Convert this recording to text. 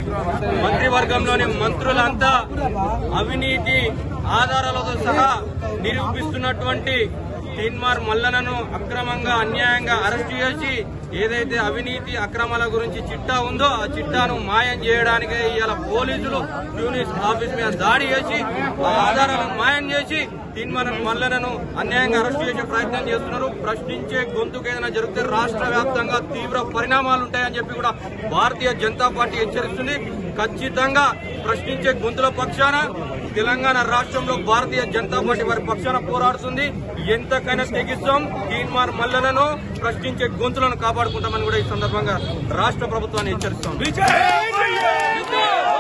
మంత్రివర్గంలోని మంత్రులంతా అవినీతి ఆధారాలతో సహా నిరూపిస్తున్నటువంటి తీన్మార్ మల్లనను అక్రమంగా అన్యాయంగా అరెస్టు చేసి ఏదైతే అవినీతి అక్రమాల గురించి చిట్టా ఉందో ఆ చిట్టాను మాయం చేయడానికి ఇవాళ పోలీసులు యూనిస్ ఆఫీస్ మీద దాడి చేసి ఆ ఆధారాలను మాయం చేసి తీన్మార్ మల్లనను అన్యాయంగా అరెస్టు చేసే ప్రయత్నం చేస్తున్నారు ప్రశ్నించే గొంతుకు ఏదైనా జరిగితే రాష్ట్ర వ్యాప్తంగా తీవ్ర పరిణామాలు ఉంటాయని చెప్పి కూడా భారతీయ జనతా పార్టీ హెచ్చరిస్తుంది ఖచ్చితంగా ప్రశ్నించే గొంతుల పక్షాన తెలంగాణ రాష్ట్రంలో భారతీయ జనతా పార్టీ వారి పక్షాన పోరాడుతుంది ఎంతకైనా తెగిస్తాం తీన్మార్ మల్లలను ప్రశ్నించే గొంతులను కాపాడుకుంటామని కూడా ఈ సందర్భంగా రాష్ట్ర ప్రభుత్వాన్ని హెచ్చరిస్తాం